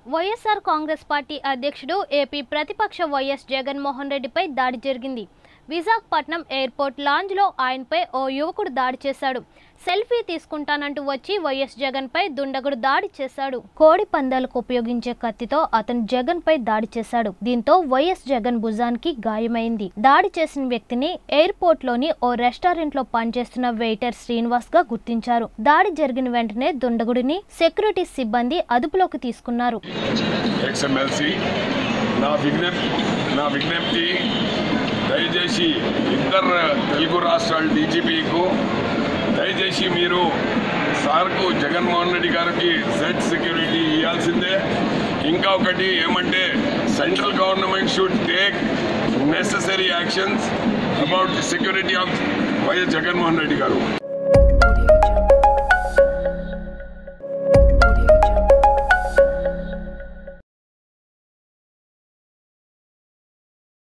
YSR Congress party అధ్యక్షుడు AP ప్రతిపక్ష YS Jaganmohan రెడ్డిపై దాడి జరిగింది విశాఖపట్నం ఎయిర్పోర్ట్ లాంజ్లో ఆయనపై ఓ యువకుడు దాడి చేశాడు సెల్ఫీ తీసుకుంటానంటూ వచ్చి వైఎస్ జగన్పై దుండగుడు దాడి చేశాడు కోడి పందాలకు ఉపయోగించే కత్తితో అతను జగన్పై దాడి చేశాడు దీంతో వైఎస్ జగన్ భుజానికి గాయమైంది దాడి చేసిన వ్యక్తిని ఎయిర్పోర్ట్ లోని ఓ రెస్టారెంట్ లో పనిచేస్తున్న వెయిటర్ శ్రీనివాస్ గా గుర్తించారు దాడి జరిగిన వెంటనే దుండగుడిని సెక్యూరిటీ సిబ్బంది అదుపులోకి తీసుకున్నారు ఎక్స్ఎంఎల్సి నా విజ్ఞప్తి నా విజ్ఞప్తి దయచేసి ఇద్దరు తెలుగు రాష్ట్రాల డీజీపీకు దయచేసి మీరు సార్కు జగన్మోహన్ రెడ్డి గారికి సెట్ సెక్యూరిటీ ఇవ్వాల్సిందే ఇంకా ఒకటి ఏమంటే central government should take necessary actions about the security of YS Jaganmohan Reddy గారు